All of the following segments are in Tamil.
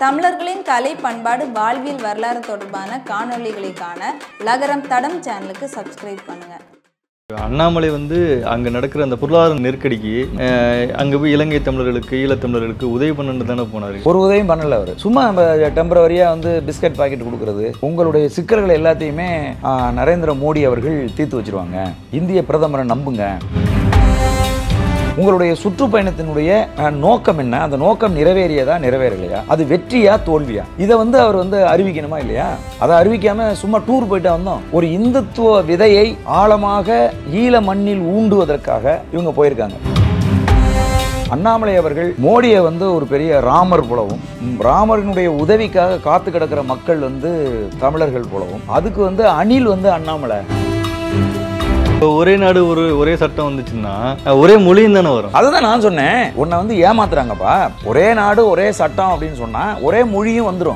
தமிழர்களின் கலை பண்பாடு வாழ்வியல் வரலாறு தொடர்பான காணொளிகளை காண லகரம் தடம் சேனலுக்கு சப்ஸ்கிரைப் பண்ணுங்க அண்ணாமலை வந்து அங்கே நடக்கிற அந்த பொருளாதார நெருக்கடிக்கு அங்கே போய் இலங்கை தமிழர்களுக்கு ஈழத்தமிழர்களுக்கு உதவி பண்ணு தானே போனார் ஒரு உதவியும் பண்ணல அவர் சும்மா நம்ம டெம்பரவரியாக வந்து பிஸ்கட் பாக்கெட் கொடுக்கறது உங்களுடைய சிக்கல்கள் எல்லாத்தையுமே ஆ, நரேந்திர மோடி அவர்கள் தீர்த்து வச்சிருவாங்க இந்திய பிரதமரை நம்புங்க உங்களுடைய சுற்றுப்பயணத்தினுடைய அஹ், நோக்கம் என்ன அந்த நோக்கம் நிறைவேறியதா நிறைவேறலையா அது வெற்றியா தோல்வியா இதை வந்து அவர் வந்து அறிவிக்கணுமா இல்லையா அதை அறிவிக்காம சும்மா டூர் போயிட்டு வந்தோம் ஒரு இந்துத்துவ விதையை ஆழமாக ஈழ மண்ணில் ஊண்டுவதற்காக இவங்க போயிருக்காங்க அண்ணாமலை அவர்கள் மோடியை வந்து ஒரு பெரிய ராமர் போலவும் ம், ராமரினுடைய உதவிக்காக காத்து கிடக்கிற மக்கள் வந்து தமிழர்கள் போலவும் அதுக்கு வந்து அணில் வந்து அண்ணாமலை இப்போ ஒரே நாடு ஒரு ஒரே சட்டம் வந்துச்சுன்னா அஹ், ஒரே மொழியும் தானே வரும் அதுதான் நான் சொன்னேன் உன்னை வந்து ஏமாத்துறாங்கப்பா ஒரே நாடு ஒரே சட்டம் அப்படின்னு சொன்னா ஒரே மொழியும் வந்துடும்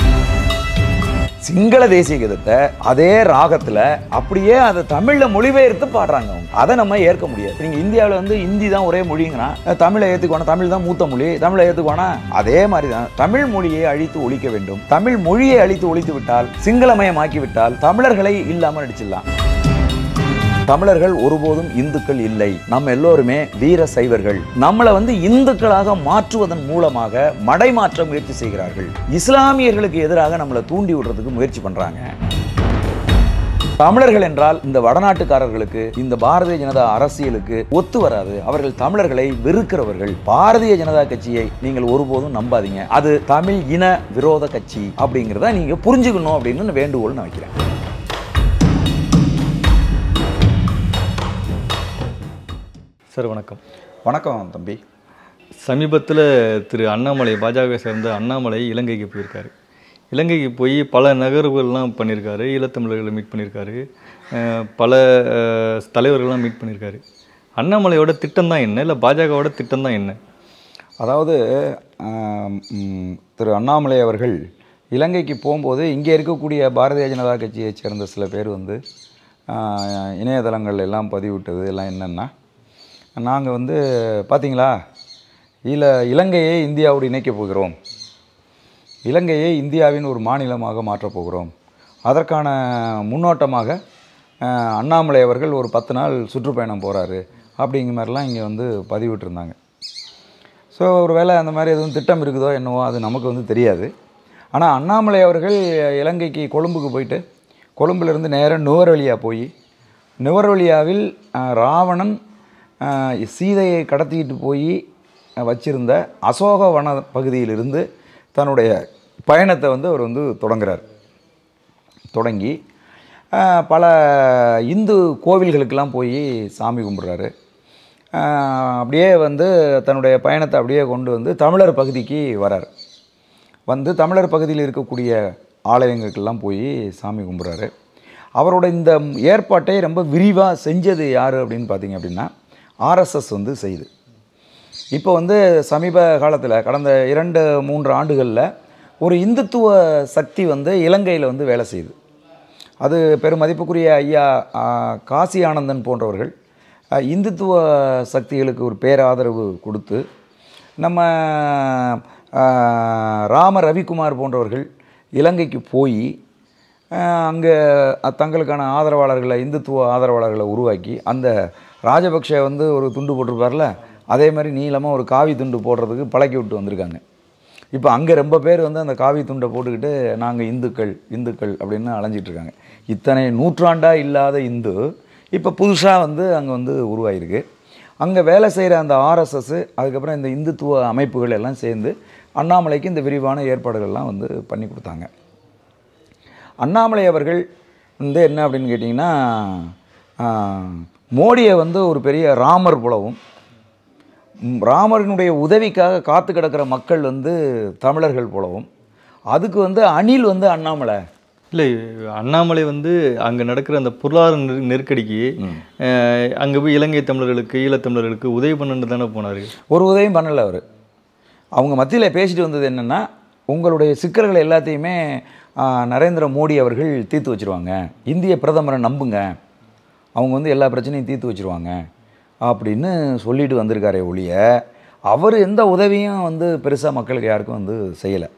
சிங்கள தேசிய கீதத்தை அதே ராகத்துல அப்படியே அதை தமிழ்ல மொழிபெயர்த்து பாடுறாங்க அவங்க அதை நம்ம ஏற்க முடியாது நீங்க இந்தியாவில் வந்து ஹிந்தி தான் ஒரே மொழிங்கிறா தமிழை ஏத்துக்கோனா தமிழ் தான் மூத்த மொழி தமிழை ஏத்துக்கோனா அதே மாதிரி தான் தமிழ் மொழியை அழித்து ஒழிக்க வேண்டும் தமிழ் மொழியை அழித்து ஒழித்து விட்டால் சிங்களமயமாக்கி விட்டால் தமிழர்களை இல்லாமல் அடிச்சிடலாம் தமிழர்கள் ஒருபோதும் இந்துக்கள் இல்லை நம்ம எல்லோருமே வீர சைவர்கள் நம்மளை வந்து இந்துக்களாக மாற்றுவதன் மூலமாக மடைமாற்ற முயற்சி செய்கிறார்கள் இஸ்லாமியர்களுக்கு எதிராக நம்மளை தூண்டி விடுறதுக்கு முயற்சி பண்றாங்க தமிழர்கள் என்றால் இந்த வடநாட்டுக்காரர்களுக்கு இந்த பாரதிய ஜனதா அரசியலுக்கு ஒத்து வராது அவர்கள் தமிழர்களை வெறுக்கிறவர்கள் பாரதிய ஜனதா கட்சியை நீங்கள் ஒருபோதும் நம்பாதீங்க அது தமிழ் இன விரோத கட்சி அப்படிங்கிறத நீங்க புரிஞ்சுக்கணும் அப்படின்னு வேண்டுகோள் நான் வைக்கிறேன் சார் வணக்கம் வணக்கம் தம்பி சமீபத்தில் திரு அண்ணாமலை பாஜகவை சேர்ந்த அண்ணாமலை இலங்கைக்கு போயிருக்காரு இலங்கைக்கு போய் பல நகர்வுகள்லாம் பண்ணியிருக்காரு ஈழத்தமிழர்களை மீட் பண்ணியிருக்காரு அஹ், பல அஹ், தலைவர்கள்லாம் மீட் பண்ணியிருக்காரு அண்ணாமலையோட திட்டம் தான் என்ன இல்லை பாஜகவோட திட்டம் தான் என்ன அதாவது ஆம், ம், திரு அண்ணாமலை அவர்கள் இலங்கைக்கு போகும்போது இங்கே இருக்கக்கூடிய பாரதிய ஜனதா கட்சியைச் சேர்ந்த சில பேர் வந்து ஆ, இணையதளங்கள் எல்லாம் பதிவிட்டது எல்லாம் என்னென்னா நாங்கள் வந்து பார்த்தீங்களா இல இலங்கையை இந்தியாவோடு இணைக்கப் போகிறோம் இலங்கையை இந்தியாவின் ஒரு மாநிலமாக மாற்றப் போகிறோம் அதற்கான முன்னோட்டமாக அஹ், அண்ணாமலை அவர்கள் ஒரு பத்து நாள் சுற்றுப்பயணம் போகிறாரு அப்படிங்கிற மாதிரிலாம் இங்கே வந்து பதிவிட்டிருந்தாங்க ஸோ ஒரு வேளை அந்த மாதிரி எதுவும் திட்டம் இருக்குதோ என்னவோ அது நமக்கு வந்து தெரியாது ஆனால் அண்ணாமலை அவர்கள் இலங்கைக்கு கொழும்புக்கு போயிட்டு கொழும்புலேருந்து நேராக நுவர்வழியா போய் நுவர்வழியாவில் அஹ், ராவணன் அஹ், சீதையை கடத்திக்கிட்டு போய் வச்சிருந்த அசோக வன பகுதியிலிருந்து தன்னுடைய பயணத்தை வந்து அவர் வந்து தொடங்குறார் தொடங்கி ஆஹ், பல இந்து கோவில்களுக்கெல்லாம் போய் சாமி கும்பிட்றாரு ஆஹ், அப்படியே வந்து தன்னுடைய பயணத்தை அப்படியே கொண்டு வந்து தமிழர் பகுதிக்கு வரார் வந்து தமிழர் பகுதியில் இருக்கக்கூடிய ஆலயங்களுக்கெல்லாம் போய் சாமி கும்பிட்றாரு அவரோட இந்த ஏற்பாட்டை ரொம்ப விரிவாக செஞ்சது யார் அப்படின்னு பார்த்தீங்க அப்படின்னா ஆர்எஸ்எஸ் வந்து செய்யுது இப்போ வந்து சமீப காலத்தில் கடந்த இரண்டு மூன்று ஆண்டுகளில் ஒரு இந்துத்துவ சக்தி வந்து இலங்கையில் வந்து வேலை செய்யுது அது பெருமதிப்புக்குரிய ஐயா ஆ, காசி ஆனந்தன் போன்றவர்கள் அ, இந்துத்துவ சக்திகளுக்கு ஒரு பேராதரவு கொடுத்து நம்ம ஆ, ராம ரவிக்குமார் போன்றவர்கள் இலங்கைக்கு போய் அங்கே தங்களுக்கான ஆதரவாளர்களை இந்துத்துவ ஆதரவாளர்களை உருவாக்கி அந்த ராஜபக்ஷ வந்து ஒரு துண்டு போட்டிருப்பார்ல அதே மாதிரி நீளமாக ஒரு காவி துண்டு போடுறதுக்கு பழக்கி விட்டு வந்திருக்காங்க இப்போ அங்கே ரொம்ப பேர் வந்து அந்த காவி துண்டை போட்டுக்கிட்டு நாங்கள் இந்துக்கள் இந்துக்கள் அப்படின்னு அலைஞ்சிட்டு இருக்காங்க இத்தனை நூற்றாண்டாக இல்லாத இந்து இப்போ புதுசாக வந்து அங்கே வந்து உருவாயிருக்கு அங்கே வேலை செய்கிற அந்த ஆர்எஸ்எஸ் அதுக்கப்புறம் இந்த இந்துத்துவ அமைப்புகள் எல்லாம் சேர்ந்து அண்ணாமலைக்கு இந்த விரிவான ஏற்பாடுகள்லாம் வந்து பண்ணி கொடுத்தாங்க அண்ணாமலை அவர்கள் வந்து என்ன அப்படின்னு கேட்டிங்கன்னா ஆஹ், மோடியை வந்து ஒரு பெரிய ராமர் போலவும் ம், ராமரினுடைய உதவிக்காக காத்து கிடக்கிற மக்கள் வந்து தமிழர்கள் போலவும் அதுக்கு வந்து அணில் வந்து அண்ணாமலை இல்லை அண்ணாமலை வந்து அங்கே நடக்கிற அந்த பொருளாதார நெரு- நெருக்கடிக்கு அங்கே போய் இலங்கை தமிழர்களுக்கு ஈழத்தமிழர்களுக்கு உதவி பண்ணு தானே போனார் ஒரு உதவியும் பண்ணலை அவர் அவங்க மத்தியில் பேசிட்டு வந்தது என்னென்னா உங்களுடைய சிக்கல்களை எல்லாத்தையுமே ஆ, நரேந்திர மோடி அவர்கள் தீர்த்து வச்சிருவாங்க இந்திய பிரதமரை நம்புங்க அவங்க வந்து எல்லா பிரச்சனையும் தீர்த்து வச்சிருவாங்க அப்படின்னு சொல்லிட்டு வந்திருக்காரே ஒழிய அவர் எந்த உதவியும் வந்து பெருசாக மக்களுக்கு யாருக்கும் வந்து செய்யலை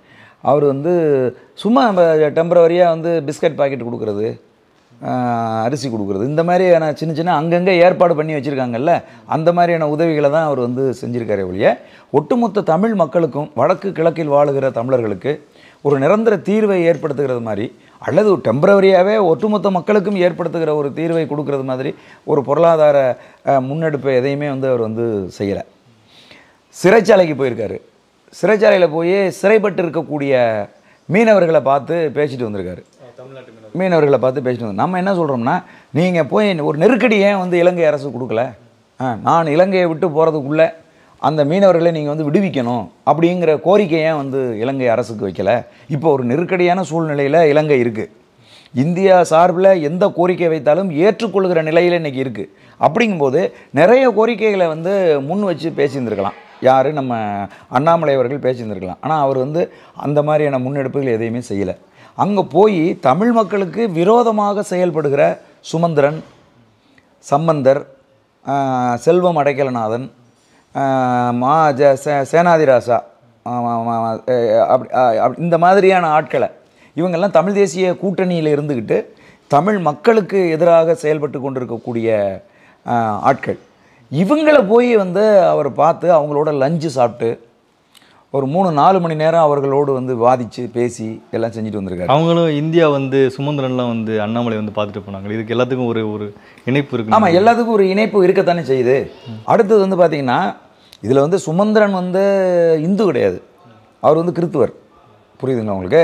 அவர் வந்து சும்மா டெம்பரவரியாக வந்து பிஸ்கட் பாக்கெட் கொடுக்குறது ஆஹ், அரிசி கொடுக்குறது இந்த மாதிரியான சின்ன சின்ன அங்கங்கே ஏற்பாடு பண்ணி வச்சுருக்காங்கல்ல அந்த மாதிரியான உதவிகளை தான் அவர் வந்து செஞ்சுருக்காரே ஒழிய ஒட்டுமொத்த தமிழ் மக்களுக்கும் வடக்கு கிழக்கில் வாழுகிற தமிழர்களுக்கு ஒரு நிரந்தர தீர்வை ஏற்படுத்துகிறது மாதிரி அல்லது டெம்பரவரியாகவே ஒட்டுமொத்த மக்களுக்கும் ஏற்படுத்துகிற ஒரு தீர்வை கொடுக்கறது மாதிரி ஒரு பொருளாதார அஹ், முன்னெடுப்பை எதையுமே வந்து அவர் வந்து செய்யலை சிறைச்சாலைக்கு போயிருக்காரு சிறைச்சாலையில் போய் சிறைப்பட்டு இருக்கக்கூடிய மீனவர்களை பார்த்து பேசிட்டு வந்திருக்காரு மீனவர்களை பார்த்து பேசிட்டு வந்து நம்ம என்ன சொல்கிறோம்னா நீங்கள் போய் ஒரு நெருக்கடி ஏன் வந்து இலங்கை அரசு கொடுக்கல ஆ, நான் இலங்கையை விட்டு போகிறதுக்குள்ளே அந்த மீனவர்களை நீங்கள் வந்து விடுவிக்கணும் அப்படிங்கிற கோரிக்கையை ஏன் வந்து இலங்கை அரசுக்கு வைக்கல இப்போ ஒரு நெருக்கடியான சூழ்நிலையில் இலங்கை இருக்குது இந்தியா சார்பில் எந்த கோரிக்கை வைத்தாலும் ஏற்றுக்கொள்கிற நிலையில் இன்னைக்கு இருக்குது அப்படிங்கும்போது நிறைய கோரிக்கைகளை வந்து முன் வச்சு பேசியிருந்திருக்கலாம் யார் நம்ம அண்ணாமலை அவர்கள் பேசியிருந்திருக்கலாம் ஆனால் அவர் வந்து அந்த மாதிரியான முன்னெடுப்புகள் எதையுமே செய்யலை அங்கே போய் தமிழ் மக்களுக்கு விரோதமாக செயல்படுகிற சுமந்திரன் சம்பந்தர் ஆஹ், செல்வம் அடைக்கலநாதன் ஆஹ், மா ஜ சே- சேனாதிராசா ஆமா, ஆமா, ஆமா, அஹ், அப்படி அஹ், அப்படி இந்த மாதிரியான ஆட்களை இவங்கெல்லாம் தமிழ் தேசிய கூட்டணியில் இருந்துக்கிட்டு தமிழ் மக்களுக்கு எதிராக செயல்பட்டு கொண்டிருக்கக்கூடிய ஆஹ், ஆட்கள் இவங்களை போய் வந்து அவர் பார்த்து அவங்களோட லஞ்சு சாப்பிட்டு ஒரு மூணு நாலு மணி நேரம் அவர்களோடு வந்து வாதிச்சு பேசி எல்லாம் செஞ்சுட்டு வந்திருக்காரு அவங்களும் இந்தியா வந்து சுமந்திரன்லாம் வந்து அண்ணாமலை வந்து பார்த்துட்டு போனாங்க இதுக்கு எல்லாத்துக்கும் ஒரு ஒரு இணைப்பு இருக்கு ஆமாம் எல்லாத்துக்கும் ஒரு இணைப்பு இருக்கத்தானே செய்யுது அடுத்தது வந்து பார்த்தீங்கன்னா இதில் வந்து சுமந்திரன் வந்து இந்து கிடையாது அவர் வந்து கிறித்துவர் புரியுதுங்களா உங்களுக்கு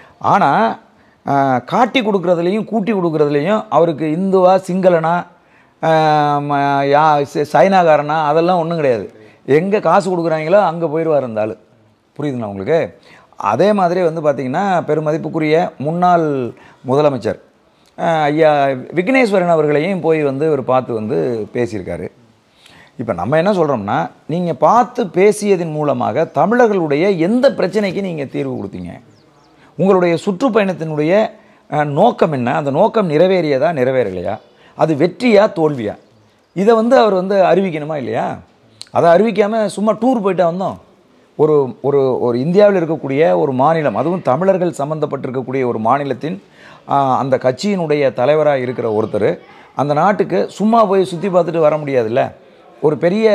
ஆனால் காட்டி கொடுக்குறதுலையும் கூட்டி கொடுக்குறதுலையும் அவருக்கு இந்துவா சிங்களனா ஆஹ் ம- யா ச- சைனாக்காரனா அதெல்லாம் ஒன்றும் கிடையாது எங்கே காசு கொடுக்குறாங்களோ அங்கே போயிடுவார் அந்த ஆள் புரியுதுங்களா உங்களுக்கு அதே மாதிரி வந்து பார்த்திங்கன்னா பெருமதிப்புக்குரிய முன்னாள் முதலமைச்சர் ஆஹ் ஐயா விக்னேஸ்வரன் அவர்களையும் போய் வந்து இவர் பார்த்து வந்து பேசியிருக்காரு இப்போ நம்ம என்ன சொல்கிறோம்னா நீங்கள் பார்த்து பேசியதன் மூலமாக தமிழர்களுடைய எந்த பிரச்சனைக்கு நீங்கள் தீர்வு கொடுத்தீங்க உங்களுடைய சுற்றுப்பயணத்தினுடைய அஹ், நோக்கம் என்ன அந்த நோக்கம் நிறைவேறியதா நிறைவேறலையா அது வெற்றியா தோல்வியா இதை வந்து அவர் வந்து அறிவிக்கணுமா இல்லையா அதை அறிவிக்காமல் சும்மா டூர் போயிட்டா வந்தோம் ஒரு ஒரு ஒரு இந்தியாவில் இருக்கக்கூடிய ஒரு மாநிலம் அதுவும் தமிழர்கள் சம்மந்தப்பட்டிருக்கக்கூடிய ஒரு மாநிலத்தின் ஆஹ், அந்த கட்சியினுடைய தலைவராக இருக்கிற ஒருத்தர் அந்த நாட்டுக்கு சும்மா போய் சுற்றி பார்த்துட்டு வர முடியாதுல்ல ஒரு பெரிய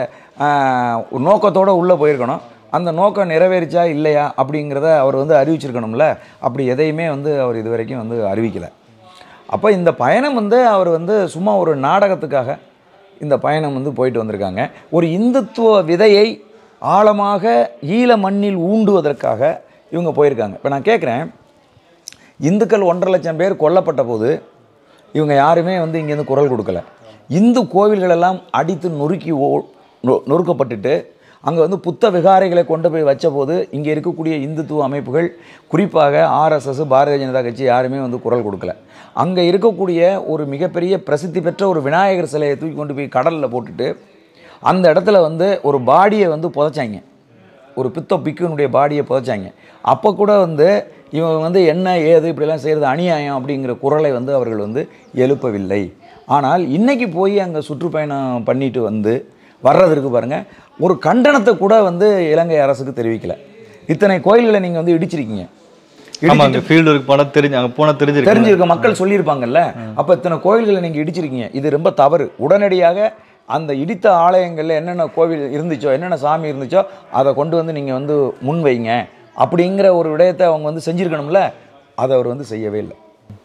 ஆஹ், ஒரு நோக்கத்தோடு உள்ளே போயிருக்கணும் அந்த நோக்கம் நிறைவேறிச்சா இல்லையா அப்படிங்கிறத அவர் வந்து அறிவிச்சிருக்கணும்ல அப்படி எதையுமே வந்து அவர் இது வரைக்கும் வந்து அறிவிக்கலை அப்போ இந்த பயணம் வந்து அவர் வந்து சும்மா ஒரு நாடகத்துக்காக இந்த பயணம் வந்து போயிட்டு வந்திருக்காங்க ஒரு இந்துத்துவ விதையை ஆழமாக ஈழ மண்ணில் ஊண்டுவதற்காக இவங்க போயிருக்காங்க இப்போ நான் கேட்குறேன் இந்துக்கள் ஒன்றரை லட்சம் பேர் கொல்லப்பட்ட போது இவங்க யாருமே வந்து இங்கேருந்து குரல் கொடுக்கல இந்து கோவில்களெல்லாம் அடித்து நொறுக்கி ஓ நொ- நொறுக்கப்பட்டுட்டு அங்கே வந்து புத்த விகாரைகளை கொண்டு போய் வச்சபோது இங்கே இருக்கக்கூடிய இந்துத்துவ அமைப்புகள் குறிப்பாக ஆர்எஸ்எஸ் பாரதிய ஜனதா கட்சி யாருமே வந்து குரல் கொடுக்கல அங்கே இருக்கக்கூடிய ஒரு மிகப்பெரிய பிரசித்தி பெற்ற ஒரு விநாயகர் சிலையை தூக்கி கொண்டு போய் கடலில் போட்டுட்டு அந்த இடத்துல வந்து ஒரு பாடியை வந்து புதைச்சாங்க ஒரு பித்த பிக்குனுடைய பாடியை புதைச்சாங்க அப்போ கூட வந்து இவங்க வந்து என்ன ஏது இப்படிலாம் செய்கிறது அநியாயம் அப்படிங்கிற குரலை வந்து அவர்கள் வந்து எழுப்பவில்லை ஆனால் இன்னைக்கு போய் அங்கே சுற்றுப்பயணம் பண்ணிட்டு வந்து வர்றதற்கு பாருங்க ஒரு கண்டனத்தை கூட வந்து இலங்கை அரசுக்கு தெரிவிக்கல இத்தனை கோயில்களை நீங்கள் வந்து இடிச்சிருக்கீங்க ஆமா அங்க ஃபீல்டு இருக்கு போனா தெரிஞ்சு அங்க போனா தெரிஞ்சிருக்கு தெரிஞ்சிருக்க மக்கள் சொல்லியிருப்பாங்கல்ல அப்போ இத்தனை கோவில்களை நீங்கள் இடிச்சிருக்கீங்க இது ரொம்ப தவறு உடனடியாக அந்த இடித்த ஆலயங்களில் என்னென்ன கோவில் இருந்துச்சோ என்னென்ன சாமி இருந்துச்சோ அதை கொண்டு வந்து நீங்கள் வந்து முன் வைங்க அப்படிங்கிற ஒரு விடயத்தை அவங்க வந்து செஞ்சிருக்கணும்ல அதை அவர் வந்து செய்யவே இல்லை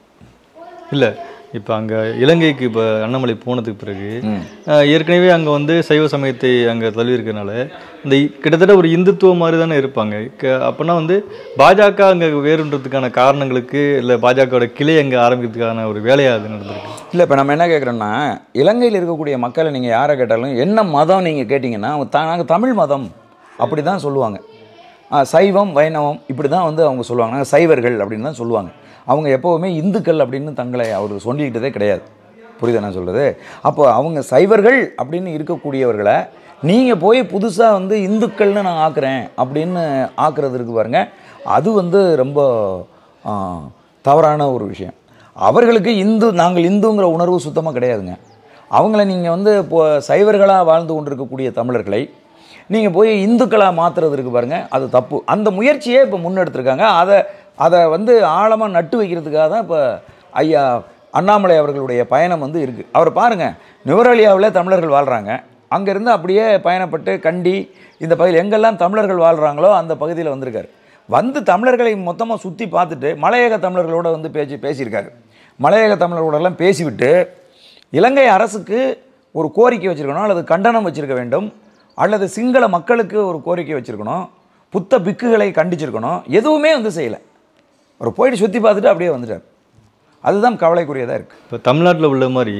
இல்ல இப்போ அங்க இலங்கைக்கு இப்போ அண்ணாமலை போனதுக்கு பிறகு அஹ், ஏற்கனவே அங்க வந்து சைவ சமயத்தை அங்க தழுவி இருக்கனால இந்த இ- கிட்டத்தட்ட ஒரு இந்துத்துவ மாதிரி தானே இருப்பாங்க க- அப்பனா வந்து பாஜக அங்க வேறுன்றதுக்கான காரணங்களுக்கு இல்ல பாஜகவோட கிளை அங்க ஆரம்பிக்கிறதுக்கான ஒரு வேலையா அது நடந்திருக்கு இல்லை இப்போ நம்ம என்ன கேட்குறோன்னா இலங்கையில் இருக்கக்கூடிய மக்களை நீங்கள் யாரை கேட்டாலும் என்ன மதம் நீங்கள் கேட்டிங்கன்னா அவங்க த நாங்கள் தமிழ் மதம் அப்படி தான் சொல்லுவாங்க ஆ, சைவம் வைணவம் இப்படி தான் வந்து அவங்க சொல்லுவாங்க நாங்கள் சைவர்கள் அப்படின்னு தான் சொல்லுவாங்க அவங்க எப்போவுமே இந்துக்கள் அப்படின்னு தங்களை அவர் சொல்லிக்கிட்டதே கிடையாது புரியுதா நான் சொல்கிறது அப்போ அவங்க சைவர்கள் அப்படின்னு இருக்கக்கூடியவர்களை நீங்கள் போய் புதுசாக வந்து இந்துக்கள்னு நான் ஆக்குறேன் அப்படின்னு ஆக்குறது இருக்கு பாருங்க அது வந்து ரொம்ப ஆ, தவறான ஒரு விஷயம் அவர்களுக்கு இந்து நாங்கள் இந்துங்கிற உணர்வு சுத்தமாக கிடையாதுங்க அவங்கள நீங்கள் வந்து இப்போ சைவர்களாக வாழ்ந்து கொண்டிருக்கக்கூடிய தமிழர்களை நீங்கள் போய் இந்துக்களாக மாற்றுறது இருக்கு பாருங்க அது தப்பு அந்த முயற்சியே இப்போ முன்னெடுத்திருக்காங்க அதை அதை வந்து ஆழமாக நட்டு வைக்கிறதுக்காக தான் இப்போ ஐயா அண்ணாமலை அவர்களுடைய பயணம் வந்து இருக்குது அவர் பாருங்கள் நுவரலியாவில் தமிழர்கள் வாழ்கிறாங்க அங்கேருந்து அப்படியே பயணப்பட்டு கண்டி இந்த பகுதியில் எங்கெல்லாம் தமிழர்கள் வாழ்கிறாங்களோ அந்த பகுதியில் வந்திருக்காரு வந்து தமிழர்களை மொத்தமாக சுற்றி பார்த்துட்டு மலையக தமிழர்களோட வந்து பேசி பேசியிருக்காரு மலையக தமிழர்களோடலாம் பேசிவிட்டு இலங்கை அரசுக்கு ஒரு கோரிக்கை வச்சிருக்கணும் அல்லது கண்டனம் வச்சிருக்க வேண்டும் அல்லது சிங்கள மக்களுக்கு ஒரு கோரிக்கை வச்சிருக்கணும் புத்த பிக்குகளை கண்டிச்சிருக்கணும் எதுவுமே வந்து செய்யலை அவர் போயிட்டு சுற்றி பார்த்துட்டு அப்படியே வந்துட்டார் அதுதான் கவலைக்குரியதாக இருக்குது இப்போ தமிழ்நாட்டில் உள்ள மாதிரி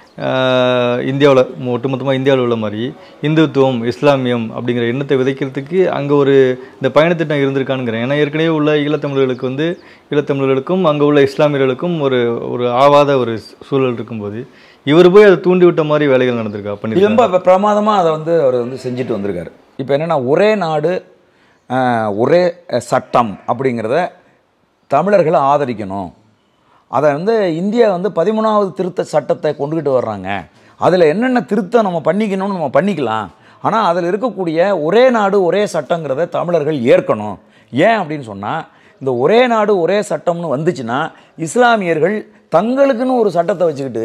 இந்தியாவில் ஒட்டுமொத்தமாக இந்தியாவில் உள்ள மாதிரி இந்துத்துவம் இஸ்லாமியம் அப்படிங்கிற எண்ணத்தை விதைக்கிறதுக்கு அங்கே ஒரு இந்த பயணத்திட்டம் இருந்திருக்கானுங்கிறேன் ஏன்னா ஏற்கனவே உள்ள ஈழத்தமிழர்களுக்கு வந்து ஈழத்தமிழர்களுக்கும் அங்கே உள்ள இஸ்லாமியர்களுக்கும் ஒரு ஒரு ஆவாத ஒரு சூழல் இருக்கும்போது இவர் போய் அதை தூண்டி விட்ட மாதிரி வேலைகள் நடந்திருக்கா இது பண்ணி ரொம்ப பிரமாதமாக அதை வந்து அவர் வந்து செஞ்சுட்டு வந்திருக்காரு இப்போ என்னென்னா ஒரே நாடு ஆஹ், ஒரே சட்டம் அப்படிங்கிறத தமிழர்களை ஆதரிக்கணும் அதை வந்து இந்தியா வந்து பதிமூணாவது திருத்த சட்டத்தை கொண்டுக்கிட்டு வர்றாங்க அதில் என்னென்ன திருத்தம் நம்ம பண்ணிக்கணும்னு நம்ம பண்ணிக்கலாம் ஆனால் அதில் இருக்கக்கூடிய ஒரே நாடு ஒரே சட்டங்கிறத தமிழர்கள் ஏற்கணும் ஏன் அப்படின்னு சொன்னால் இந்த ஒரே நாடு ஒரே சட்டம்னு வந்துச்சுன்னா இஸ்லாமியர்கள் தங்களுக்குன்னு ஒரு சட்டத்தை வச்சுக்கிட்டு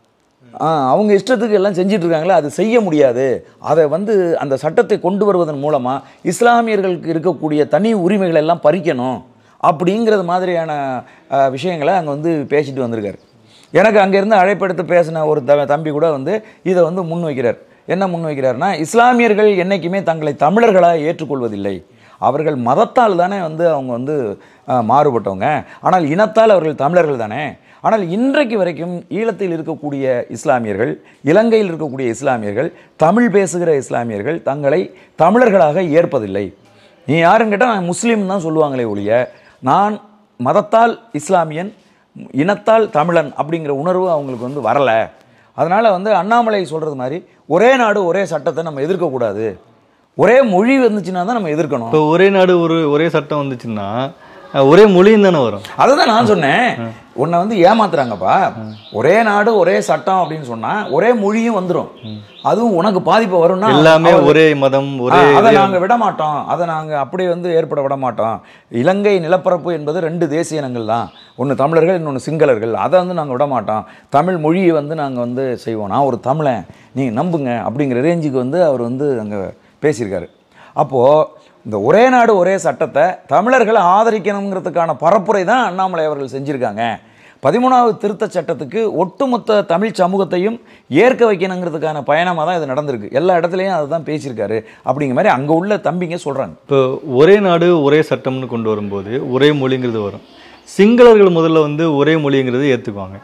ஆ, அவங்க இஷ்டத்துக்கு எல்லாம் செஞ்சிட்டு இருக்காங்களே அது செய்ய முடியாது அதை வந்து அந்த சட்டத்தை கொண்டு வருவதன் மூலமாக இஸ்லாமியர்களுக்கு இருக்கக்கூடிய தனி உரிமைகளை எல்லாம் பறிக்கணும் அப்படிங்கிறது மாதிரியான ஆ, விஷயங்களை அங்கே வந்து பேசிட்டு வந்திருக்காரு எனக்கு அங்கேருந்து அழைப்பெடுத்து பேசின ஒரு த தம்பி கூட வந்து இதை வந்து முன் வைக்கிறார் என்ன முன் வைக்கிறாருன்னா இஸ்லாமியர்கள் என்றைக்குமே தங்களை தமிழர்களாக ஏற்றுக்கொள்வதில்லை அவர்கள் மதத்தால் தானே வந்து அவங்க வந்து ஆ, மாறுபட்டவங்க ஆனால் இனத்தால் அவர்கள் தமிழர்கள் தானே ஆனால் இன்றைக்கு வரைக்கும் ஈழத்தில் இருக்கக்கூடிய இஸ்லாமியர்கள் இலங்கையில் இருக்கக்கூடிய இஸ்லாமியர்கள் தமிழ் பேசுகிற இஸ்லாமியர்கள் தங்களை தமிழர்களாக ஏற்பதில்லை நீ யாருன்னு கேட்டால் நான் முஸ்லீம் தான் சொல்லுவாங்களே ஒழிய நான் மதத்தால் இஸ்லாமியன் இனத்தால் தமிழன் அப்படிங்கிற உணர்வு அவங்களுக்கு வந்து வரலை அதனால் வந்து அண்ணாமலை சொல்கிறது மாதிரி ஒரே நாடு ஒரே சட்டத்தை நம்ம எதிர்க்கக்கூடாது ஒரே மொழி வந்துச்சுன்னா தான் நம்ம எதிர்க்கணும் இப்போ ஒரே நாடு ஒரு ஒரே சட்டம் வந்துச்சுன்னா அஹ், ஒரே மொழியும் தானே வரும் அதை தான் நான் சொன்னேன் உன்னை வந்து ஏமாத்துறாங்கப்பா ஒரே நாடு ஒரே சட்டம் அப்படின்னு சொன்னா ஒரே மொழியும் வந்துடும் அதுவும் உனக்கு பாதிப்பு வரும்னா எல்லாமே அவ- ஒரே மதம் ஒரே ஆ, அதை இதயம். நாங்க விட மாட்டோம் அதை நாங்க அப்படி வந்து ஏற்பட விட மாட்டோம் இலங்கை நிலப்பரப்பு என்பது ரெண்டு தேசிய இனங்கள் தான் ஒன்று தமிழர்கள் இன்னொன்று சிங்களர்கள் அதை வந்து நாங்கள் விட மாட்டோம் தமிழ் மொழியை வந்து நாங்கள் வந்து செய்வோம் நான் ஒரு தமிழன் நீங்கள் நம்புங்க அப்படிங்கிற ரேஞ்சுக்கு வந்து அவர் வந்து அங்கே பேசியிருக்காரு அப்போது இந்த ஒரே நாடு ஒரே சட்டத்தை தமிழர்களை ஆதரிக்கணுங்கிறதுக்கான பரப்புரை தான் அண்ணாமலை அவர்கள் செஞ்சுருக்காங்க பதிமூணாவது திருத்தச் சட்டத்துக்கு ஒட்டுமொத்த தமிழ் சமூகத்தையும் ஏற்க வைக்கணுங்கிறதுக்கான பயணமாக தான் இது நடந்திருக்கு எல்லா இடத்துலையும் அதை தான் பேசியிருக்காரு அப்படிங்கிற மாதிரி அங்கே உள்ள தம்பிங்க சொல்கிறாங்க இப்போ ஒரே நாடு ஒரே சட்டம்னு கொண்டு வரும்போது ஒரே மொழிங்கிறது வரும் சிங்களர்கள் முதல்ல வந்து ஒரே மொழிங்கிறது ஏற்றுக்குவாங்க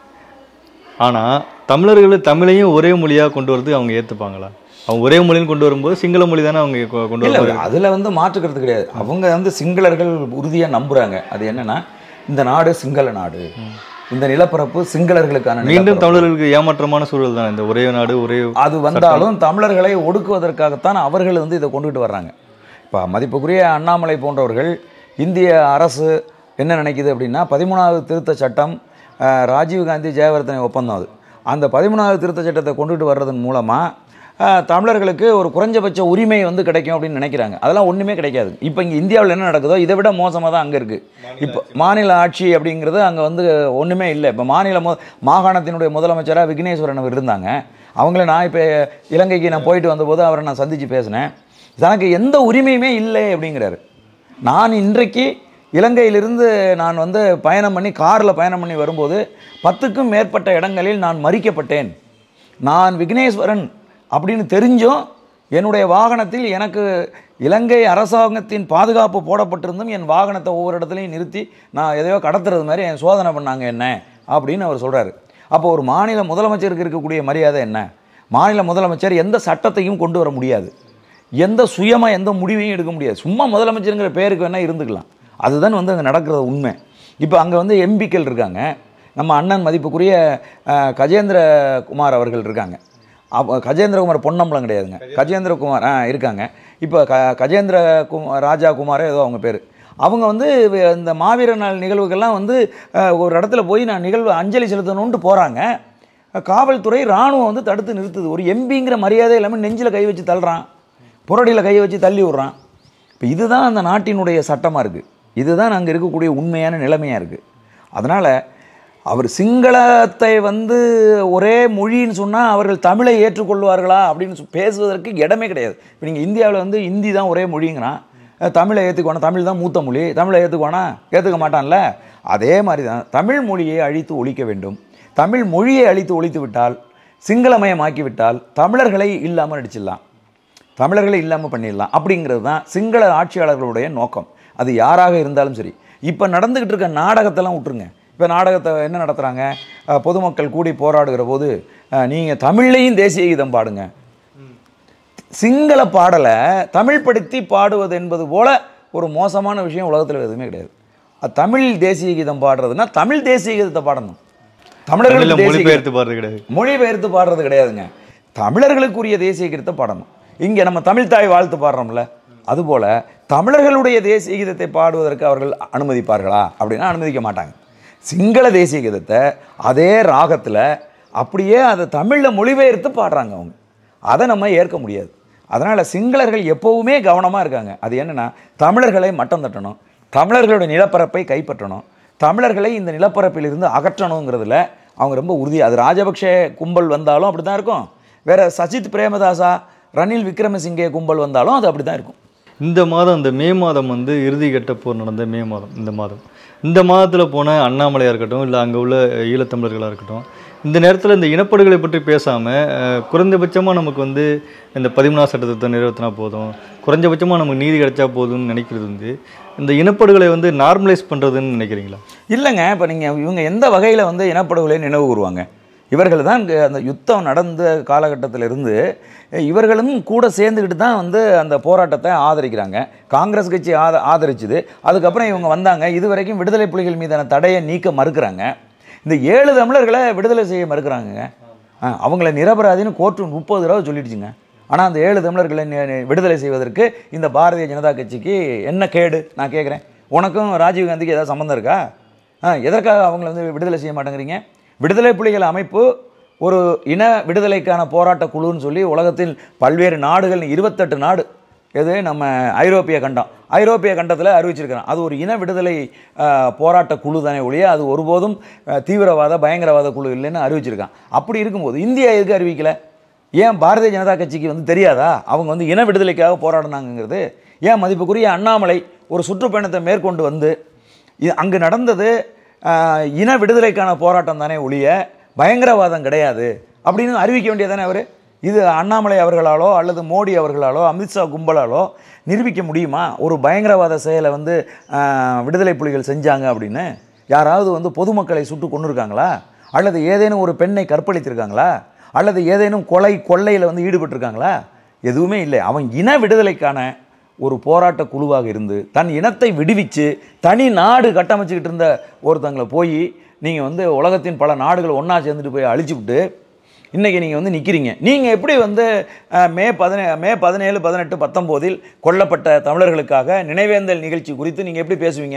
ஆனால் தமிழர்கள் தமிழையும் ஒரே மொழியாக கொண்டு வரது அவங்க ஏற்றுப்பாங்களா அவங்க ஒரே மொழின்னு கொண்டு வரும்போது சிங்கள மொழி தானே அவங்க கொ- கொண்டு இல்லை வருவாங்க அதில் வந்து மாற்றுக்கிறது கிடையாது அவங்க வந்து சிங்களர்கள் உறுதியாக நம்புகிறாங்க அது என்னன்னா இந்த நாடு சிங்கள நாடு இந்த நிலப்பரப்பு சிங்களர்களுக்கான மீண்டும் நிலப்பரப்பு. தமிழர்களுக்கு ஏமாற்றமான சூழல் தான் இந்த ஒரே நாடு ஒரே அது வந்தாலும் தமிழர்களை ஒடுக்குவதற்காகத்தான் அவர்கள் வந்து இதை கொண்டுகிட்டு வர்றாங்க இப்போ மதிப்புக்குரிய அண்ணாமலை போன்றவர்கள் இந்திய அரசு என்ன நினைக்குது அப்படின்னா பதிமூணாவது திருத்த சட்டம் அஹ், ராஜீவ்காந்தி ஜெயவர்தனை ஒப்பந்தம் அது அந்த பதிமூணாவது திருத்த சட்டத்தை கொண்டுட்டு வர்றதன் மூலமாக தமிழர்களுக்கு ஒரு குறைஞ்சபட்ச உரிமை வந்து கிடைக்கும் அப்படின்னு நினைக்கிறாங்க அதெல்லாம் ஒன்றுமே கிடைக்காது இப்போ இங்கே இந்தியாவில் என்ன நடக்குதோ இதை விட மோசமாக தான் அங்கே இருக்குது இப்போ மாநில ஆட்சி அப்படிங்கிறது அங்கே வந்து ஒன்றுமே இல்லை இப்போ மாநில மு மாகாணத்தினுடைய முதலமைச்சராக விக்னேஸ்வரன் அவர் இருந்தாங்க அவங்கள நான் இப்போ இலங்கைக்கு நான் போயிட்டு வந்தபோது அவரை நான் சந்தித்து பேசினேன் தனக்கு எந்த உரிமையுமே இல்லை அப்படிங்கிறாரு நான் இன்றைக்கு இலங்கையிலிருந்து நான் வந்து பயணம் பண்ணி காரில் பயணம் பண்ணி வரும்போது பத்துக்கும் மேற்பட்ட இடங்களில் நான் மறிக்கப்பட்டேன் நான் விக்னேஸ்வரன் அப்படின்னு தெரிஞ்சும் என்னுடைய வாகனத்தில் எனக்கு இலங்கை அரசாங்கத்தின் பாதுகாப்பு போடப்பட்டிருந்தும் என் வாகனத்தை ஒவ்வொரு இடத்துலையும் நிறுத்தி நான் எதையோ கடத்துறது மாதிரி என் சோதனை பண்ணாங்க என்ன அப்படின்னு அவர் சொல்கிறாரு அப்போ ஒரு மாநில முதலமைச்சருக்கு இருக்கக்கூடிய மரியாதை என்ன மாநில முதலமைச்சர் எந்த சட்டத்தையும் கொண்டு வர முடியாது எந்த சுயமாக எந்த முடிவையும் எடுக்க முடியாது சும்மா முதலமைச்சருங்கிற பேருக்கு வேணால் இருந்துக்கலாம் அதுதான் வந்து அங்கே நடக்கிறது உண்மை இப்போ அங்கே வந்து எம்பிக்கள் இருக்காங்க நம்ம அண்ணன் மதிப்புக்குரிய அஹ், கஜேந்திர குமார் அவர்கள் இருக்காங்க அப்போ கஜேந்திரகுமார் பொன்னம்பலம் கிடையாதுங்க கஜேந்திரகுமார் ஆ இருக்காங்க இப்போ க கஜேந்திர குமார் ராஜா குமாரோ ஏதோ அவங்க பேர் அவங்க வந்து வே- இந்த மாவீரர் நாள் நிகழ்வுகள்லாம் வந்து அஹ், ஒரு இடத்துல போய் நான் நிகழ்வு அஞ்சலி செலுத்தணுன்ட்டு போகிறாங்க காவல்துறை இராணுவம் வந்து தடுத்து நிறுத்துது ஒரு எம்பிங்கிற மரியாதை இல்லாமல் நெஞ்சில் கை வச்சு தள்ளுறான் புரடியில் கையை வச்சு தள்ளி விட்றான் இப்போ இதுதான் அந்த நாட்டினுடைய சட்டமாக இருக்குது இதுதான் அங்கே இருக்கக்கூடிய உண்மையான நிலைமையாக இருக்குது அதனால் அவர் சிங்களத்தை வந்து ஒரே மொழின்னு சொன்னால் அவர்கள் தமிழை ஏற்றுக்கொள்வார்களா அப்படின்னு சொ- பேசுவதற்கு இடமே கிடையாது இப்போ நீங்கள் இந்தியாவில் வந்து இந்தி தான் ஒரே மொழிங்கிறான் அஹ் தமிழை ஏற்றுக்குவானா தமிழ் தான் மூத்த மொழி தமிழை ஏற்றுக்குவானா ஏற்றுக்க மாட்டான்ல அதே மாதிரி தான் தமிழ் மொழியை அழித்து ஒழிக்க வேண்டும் தமிழ் மொழியை அழித்து ஒழித்து விட்டால் சிங்களமயமாக்கி விட்டால் தமிழர்களை இல்லாமல் நடிச்சிடலாம் தமிழர்களை இல்லாமல் பண்ணிடலாம் அப்படிங்கிறது தான் சிங்கள ஆட்சியாளர்களுடைய நோக்கம் அது யாராக இருந்தாலும் சரி இப்போ நடந்துக்கிட்டு இருக்க நாடகத்தெல்லாம் விட்டுருங்க இப்போ நாடகத்தை என்ன நடத்துகிறாங்க அஹ், பொதுமக்கள் கூடி போராடுகிற போது நீங்கள் தமிழ்லையும் தேசிய கீதம் பாடுங்க சிங்கள பாடலை தமிழ் படுத்தி பாடுவது என்பது போல ஒரு மோசமான விஷயம் உலகத்தில் எதுவுமே கிடையாது அது தமிழ் தேசிய கீதம் பாடுறதுன்னா தமிழ் தேசிய கீதத்தை பாடணும் தமிழ்ல தமிழர்கள் தேசிய கீதம் மொழிபெயர்த்து பாடுறது கிடையாது மொழிபெயர்த்து பாடுறது கிடையாதுங்க தமிழர்களுக்குரிய தேசிய கீதத்தை பாடணும் இங்கே நம்ம தமிழ் தாய் வாழ்த்து பாடுறோம்ல அதுபோல தமிழர்களுடைய தேசிய கீதத்தை பாடுவதற்கு அவர்கள் அனுமதிப்பார்களா அப்படின்னா அனுமதிக்க மாட்டாங்க சிங்கள தேசிய கீதத்தை அதே ராகத்தில் அப்படியே அதை தமிழில் மொழிபெயர்த்து பாடுறாங்க அவங்க அதை நம்ம ஏற்க முடியாது அதனால் சிங்களர்கள் எப்போவுமே கவனமாக இருக்காங்க அது என்னென்னா தமிழர்களை மட்டம் தட்டணும் தமிழர்களுடைய நிலப்பரப்பை கைப்பற்றணும் தமிழர்களை இந்த நிலப்பரப்பிலிருந்து அகற்றணுங்கிறதுல அவங்க ரொம்ப உறுதி அது ராஜபக்ஷ கும்பல் வந்தாலும் அப்படி தான் இருக்கும் வேற சஜித் பிரேமதாசா ரணில் விக்ரமசிங்கே கும்பல் வந்தாலும் அது அப்படி தான் இருக்கும் இந்த மாதம் இந்த மே மாதம் வந்து இறுதி கட்ட போர் நடந்த மே மாதம் இந்த மாதம் இந்த மாதத்தில் போன அண்ணாமலையாக இருக்கட்டும் இல்லை அங்கே உள்ள ஈழத்தமிழர்களாக இருக்கட்டும் இந்த நேரத்தில் இந்த இனப்படுகொலை பற்றி பேசாமல் குறைந்தபட்சமாக நமக்கு வந்து இந்த பதிமூணாம் சட்டத்தை நிறைவேற்றினா போதும் குறைஞ்சபட்சமாக நமக்கு நீதி கிடைச்சா போதும்னு நினைக்கிறது வந்து இந்த இனப்படுகொலை வந்து நார்மலைஸ் பண்ணுறதுன்னு நினைக்கிறீங்களா இல்லைங்க இப்போ நீங்கள் இவங்க எந்த வகையில் வந்து இனப்படுகொலை நினைவு கூறுவாங்க இவர்கள் தான் இங்க அந்த யுத்தம் நடந்த காலகட்டத்திலிருந்து இவர்களும் கூட சேர்ந்துக்கிட்டு தான் வந்து அந்த போராட்டத்தை ஆதரிக்கிறாங்க காங்கிரஸ் கட்சி ஆத ஆதரிச்சுது அதுக்கப்புறம் இவங்க வந்தாங்க இது வரைக்கும் விடுதலை புலிகள் மீதான தடையை நீக்க மறுக்கிறாங்க இந்த ஏழு தமிழர்களை விடுதலை செய்ய மறுக்கிறாங்கங்க ஆ, அவங்கள நிரபராதின்னு கோர்ட்டு முப்பது தடவை சொல்லிடுச்சுங்க ஆனால் அந்த ஏழு தமிழர்களை நி- நி- விடுதலை செய்வதற்கு இந்த பாரதிய ஜனதா கட்சிக்கு என்ன கேடு நான் கேட்குறேன் உனக்கும் ராஜீவ் காந்திக்கு ஏதாவது சம்மந்தம் இருக்கா ஆ எதற்காக அவங்கள வந்து விடுதலை செய்ய மாட்டேங்கிறீங்க விடுதலை புலிகள் அமைப்பு ஒரு இன விடுதலைக்கான போராட்ட குழுன்னு சொல்லி உலகத்தில் பல்வேறு நாடுகள் இருபத்தெட்டு நாடு எது நம்ம ஐரோப்பிய கண்டம் ஐரோப்பிய கண்டத்தில் அறிவிச்சிருக்கிறோம் அது ஒரு இன விடுதலை ஆ, போராட்ட குழு தானே ஒழிய அது ஒருபோதும் ஆ, தீவிரவாத பயங்கரவாத குழு இல்லைன்னு அறிவிச்சிருக்கான் அப்படி இருக்கும்போது இந்தியா எதுக்கு அறிவிக்கல ஏன் பாரதிய ஜனதா கட்சிக்கு வந்து தெரியாதா அவங்க வந்து இன விடுதலைக்காக போராடினாங்கிறது ஏன் மதிப்புக்குரிய அண்ணாமலை ஒரு சுற்றுப்பயணத்தை மேற்கொண்டு வந்து இ- அங்கு நடந்தது ஆஹ், இன விடுதலைக்கான போராட்டம் தானே ஒழிய பயங்கரவாதம் கிடையாது அப்படின்னு அறிவிக்க வேண்டியதானே அவர் இது அண்ணாமலை அவர்களாலோ அல்லது மோடி அவர்களாலோ அமித்ஷா கும்பலாலோ நிரூபிக்க முடியுமா ஒரு பயங்கரவாத செயலை வந்து ஆஹ், விடுதலை புலிகள் செஞ்சாங்க அப்படின்னு யாராவது வந்து பொதுமக்களை சுட்டு கொண்டு இருக்காங்களா அல்லது ஏதேனும் ஒரு பெண்ணை கற்பழித்திருக்காங்களா அல்லது ஏதேனும் கொலை கொள்ளையில் வந்து ஈடுபட்டிருக்காங்களா எதுவுமே இல்லை அவன் இன விடுதலைக்கான ஒரு போராட்ட குழுவாக இருந்து தன் இனத்தை விடுவிச்சு தனி நாடு கட்டமைச்சுக்கிட்டு இருந்த ஒருத்தங்களை போய் நீங்கள் வந்து உலகத்தின் பல நாடுகள் ஒன்றா சேர்ந்துட்டு போய் அழிச்சு விட்டு இன்றைக்கி நீங்கள் வந்து நிற்கிறீங்க நீங்கள் எப்படி வந்து அஹ், மே பதினே மே பதினேழு பதினெட்டு பத்தொம்போதில் கொல்லப்பட்ட தமிழர்களுக்காக நினைவேந்தல் நிகழ்ச்சி குறித்து நீங்கள் எப்படி பேசுவீங்க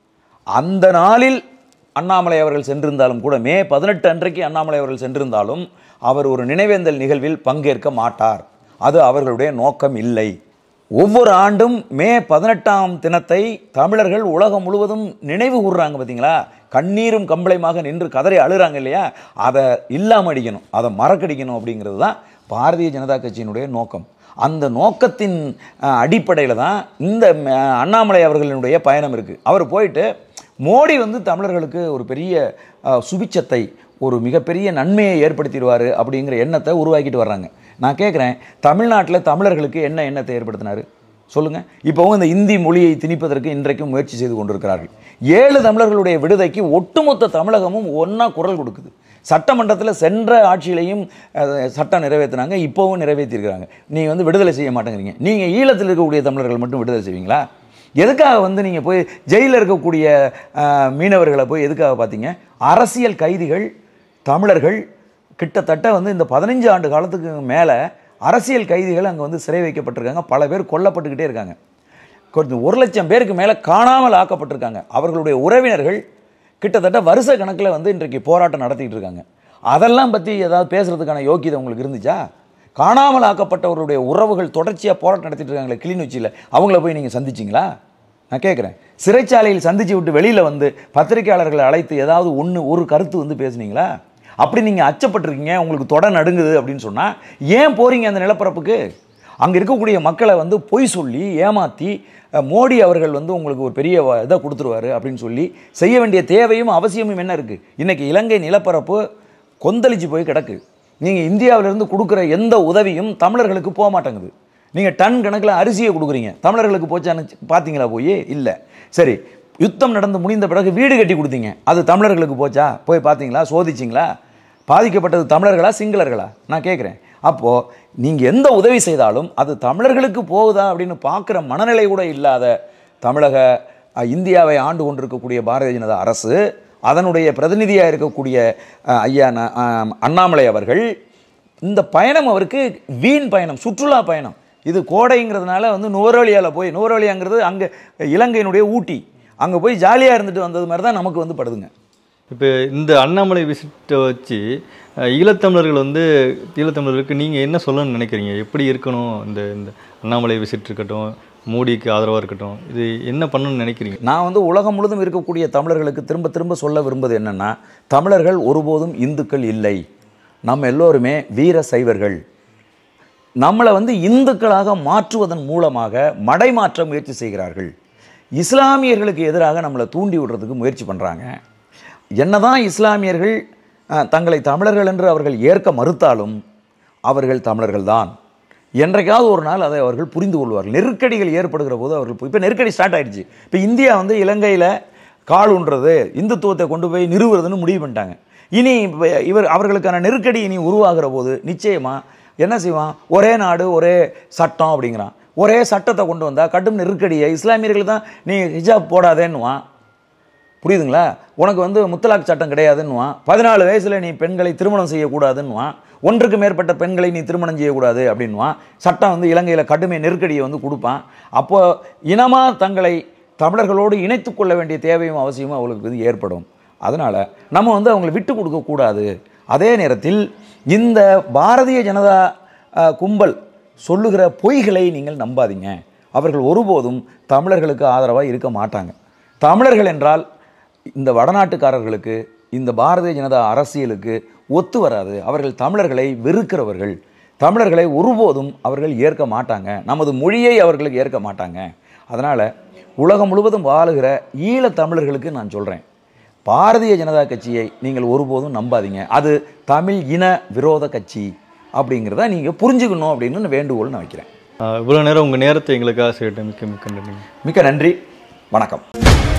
அந்த நாளில் அண்ணாமலை அவர்கள் சென்றிருந்தாலும் கூட மே பதினெட்டு அன்றைக்கு அண்ணாமலை அவர்கள் சென்றிருந்தாலும் அவர் ஒரு நினைவேந்தல் நிகழ்வில் பங்கேற்க மாட்டார் அது அவர்களுடைய நோக்கம் இல்லை ஒவ்வொரு ஆண்டும் மே பதினெட்டாம் தினத்தை தமிழர்கள் உலகம் முழுவதும் நினைவு கூறுறாங்க பார்த்தீங்களா கண்ணீரும் கம்பளையுமாக நின்று கதறி அழுறாங்க இல்லையா அதை இல்லாமல் அடிக்கணும் அதை மறக்கடிக்கணும் அப்படிங்கிறது தான் பாரதிய ஜனதா கட்சியினுடைய நோக்கம் அந்த நோக்கத்தின் அடிப்படையில் தான் இந்த அஹ், அண்ணாமலை அவர்களினுடைய பயணம் இருக்குது அவர் போயிட்டு மோடி வந்து தமிழர்களுக்கு ஒரு பெரிய அஹ், சுபிச்சத்தை ஒரு மிகப்பெரிய நன்மையை ஏற்படுத்திடுவார் அப்படிங்கிற எண்ணத்தை உருவாக்கிட்டு வர்றாங்க நான் கேட்குறேன் தமிழ்நாட்டில் தமிழர்களுக்கு என்ன எண்ணத்தை ஏற்படுத்தினார் சொல்லுங்கள் இப்போவும் இந்த இந்தி மொழியை திணிப்பதற்கு இன்றைக்கும் முயற்சி செய்து கொண்டிருக்கிறார்கள் ஏழு தமிழர்களுடைய விடுதைக்கு ஒட்டுமொத்த தமிழகமும் ஒன்றா குரல் கொடுக்குது சட்டமன்றத்தில் சென்ற ஆட்சியிலையும் அஹ், சட்டம் நிறைவேற்றினாங்க இப்போவும் நிறைவேற்றிருக்கிறாங்க நீங்கள் வந்து விடுதலை செய்ய மாட்டேங்கிறீங்க நீங்கள் ஈழத்தில் இருக்கக்கூடிய தமிழர்கள் மட்டும் விடுதலை செய்வீங்களா எதுக்காக வந்து நீங்கள் போய் ஜெயிலில் இருக்கக்கூடிய அஹ், மீனவர்களை போய் எதுக்காக பார்த்தீங்க அரசியல் கைதிகள் தமிழர்கள் கிட்டத்தட்ட வந்து இந்த பதினஞ்சு ஆண்டு காலத்துக்கு மேலே அரசியல் கைதிகள் அங்கே வந்து சிறை வைக்கப்பட்டிருக்காங்க பல பேர் கொல்லப்பட்டுக்கிட்டே இருக்காங்க கொஞ்சம் ஒரு லட்சம் பேருக்கு மேலே காணாமல் ஆக்கப்பட்டிருக்காங்க அவர்களுடைய உறவினர்கள் கிட்டத்தட்ட வருஷ கணக்கில் வந்து இன்றைக்கு போராட்டம் நடத்திட்டு இருக்காங்க அதெல்லாம் பற்றி ஏதாவது பேசுகிறதுக்கான யோக்கியதை உங்களுக்கு இருந்துச்சா காணாமல் ஆக்கப்பட்டவர்களுடைய உறவுகள் தொடர்ச்சியாக போராட்டம் நடத்திட்டு இருக்காங்களே கிளிநொச்சியில் அவங்கள போய் நீங்கள் சந்திச்சிங்களா நான் கேட்குறேன் சிறைச்சாலையில் சந்திச்சு விட்டு வெளியில் வந்து பத்திரிகையாளர்களை அழைத்து ஏதாவது ஒன்று ஒரு கருத்து வந்து பேசுனீங்களா அப்படி நீங்கள் அச்சப்பட்டிருக்கீங்க உங்களுக்கு தொட நடுங்குது அப்படின்னு சொன்னால் ஏன் போறீங்க அந்த நிலப்பரப்புக்கு அங்கே இருக்கக்கூடிய மக்களை வந்து பொய் சொல்லி ஏமாற்றி அஹ், மோடி அவர்கள் வந்து உங்களுக்கு ஒரு பெரிய வ- இதை கொடுத்துருவாரு அப்படின்னு சொல்லி செய்ய வேண்டிய தேவையும் அவசியமும் என்ன இருக்குது இன்றைக்கி இலங்கை நிலப்பரப்பு கொந்தளிச்சு போய் கிடக்கு நீங்கள் இந்தியாவிலிருந்து கொடுக்குற எந்த உதவியும் தமிழர்களுக்கு போக மாட்டேங்குது நீங்கள் டன் கணக்கில் அரிசியை கொடுக்குறீங்க தமிழர்களுக்கு போச்சான்னு பார்த்தீங்களா போய் இல்லை சரி யுத்தம் நடந்து முடிந்த பிறகு வீடு கட்டி கொடுத்தீங்க அது தமிழர்களுக்கு போச்சா போய் பார்த்தீங்களா சோதிச்சிங்களா பாதிக்கப்பட்டது தமிழர்களா சிங்களர்களா நான் கேட்குறேன் அப்போது நீங்கள் எந்த உதவி செய்தாலும் அது தமிழர்களுக்கு போகுதா அப்படின்னு பார்க்குற மனநிலை கூட இல்லாத தமிழக அஹ், இந்தியாவை ஆண்டு கொண்டிருக்கக்கூடிய பாரதிய ஜனதா அரசு அதனுடைய பிரதிநிதியாக இருக்கக்கூடிய அஹ், ஐயா ந- அஹ், அண்ணாமலை அவர்கள் இந்த பயணம் அவருக்கு வீண் பயணம் சுற்றுலா பயணம் இது கோடைங்கிறதுனால வந்து நுவரோலியாவில் போய் நுவரோலியாங்கிறது அங்கே இலங்கையினுடைய ஊட்டி அங்கே போய் ஜாலியாக இருந்துட்டு வந்தது மாதிரி தான் நமக்கு வந்து படுதுங்க இப்போ இந்த அண்ணாமலை விசிட்டை வச்சு அஹ், ஈழத்தமிழர்கள் வந்து ஈழத்தமிழர்களுக்கு நீங்கள் என்ன சொல்லணும்னு நினைக்கிறீங்க எப்படி இருக்கணும் இந்த இந்த அண்ணாமலை விசிட் இருக்கட்டும் மோடிக்கு ஆதரவாக இருக்கட்டும் இது என்ன பண்ணணும்னு நினைக்கிறீங்க நான் வந்து உலகம் முழுதும் இருக்கக்கூடிய தமிழர்களுக்கு திரும்ப திரும்ப சொல்ல விரும்புவது என்னன்னா தமிழர்கள் ஒருபோதும் இந்துக்கள் இல்லை நம்ம எல்லோருமே வீர சைவர்கள் நம்மளை வந்து இந்துக்களாக மாற்றுவதன் மூலமாக மடைமாற்ற முயற்சி செய்கிறார்கள் இஸ்லாமியர்களுக்கு எதிராக நம்மளை தூண்டி விடுறதுக்கு முயற்சி பண்ணுறாங்க என்னதான் இஸ்லாமியர்கள் அஹ், தங்களை தமிழர்கள் என்று அவர்கள் ஏற்க மறுத்தாலும் அவர்கள் தமிழர்கள்தான் என்றைக்காவது ஒரு நாள் அதை அவர்கள் புரிந்து கொள்வார்கள் நெருக்கடிகள் ஏற்படுகிற போது அவர்கள் இப்போ நெருக்கடி ஸ்டார்ட் ஆயிடுச்சு இப்போ இந்தியா வந்து இலங்கையில் கால் ஊன்றது இந்துத்துவத்தை கொண்டு போய் நிறுவுறதுன்னு முடிவு பண்ணிட்டாங்க இனி இப்ப இவர் அவர்களுக்கான நெருக்கடி இனி உருவாகிற போது நிச்சயமாக என்ன செய்வான் ஒரே நாடு ஒரே சட்டம் அப்படிங்கிறான் ஒரே சட்டத்தை கொண்டு வந்தால் கடும் நெருக்கடியை இஸ்லாமியர்கள் தான் நீ ஹிஜாப் போடாதேன்னுவான் புரியுதுங்களா உனக்கு வந்து முத்தலாக் சட்டம் கிடையாதுன்னுவான் பதினாலு வயசில் நீ பெண்களை திருமணம் செய்யக்கூடாதுன்னுவான் ஒன்றுக்கு மேற்பட்ட பெண்களை நீ திருமணம் செய்யக்கூடாது அப்படின்வான் சட்டம் வந்து இலங்கையில் கடுமை நெருக்கடியை வந்து கொடுப்பான் அப்போ இனமாக தங்களை தமிழர்களோடு இணைத்து கொள்ள வேண்டிய தேவையும் அவசியமும் அவங்களுக்கு வந்து ஏற்படும் அதனால் நம்ம வந்து அவங்களை விட்டு கொடுக்கக்கூடாது அதே நேரத்தில் இந்த பாரதிய ஜனதா அஹ், கும்பல் சொல்லுகிற பொய்களை நீங்கள் நம்பாதீங்க அவர்கள் ஒருபோதும் தமிழர்களுக்கு ஆதரவாக இருக்க மாட்டாங்க தமிழர்கள் என்றால் இந்த வடநாட்டுக்காரர்களுக்கு இந்த பாரதிய ஜனதா அரசியலுக்கு ஒத்து வராது அவர்கள் தமிழர்களை வெறுக்கிறவர்கள் தமிழர்களை ஒருபோதும் அவர்கள் ஏற்க மாட்டாங்க நமது மொழியை அவர்களுக்கு ஏற்க மாட்டாங்க அதனால் உலகம் முழுவதும் வாழுகிற ஈழத் தமிழர்களுக்கு நான் சொல்கிறேன் பாரதிய ஜனதா கட்சியை நீங்கள் ஒருபோதும் நம்பாதீங்க அது தமிழ் இன விரோத கட்சி அப்படிங்கிறத நீங்கள் புரிஞ்சுக்கணும் அப்படின்னு வேண்டுகோள் நான் வைக்கிறேன் இவ்வளோ நேரம் உங்கள் நேரத்தை எங்களுக்காக சேர்த்து மிக்க மிக்க நன்றி மிக்க நன்றி வணக்கம்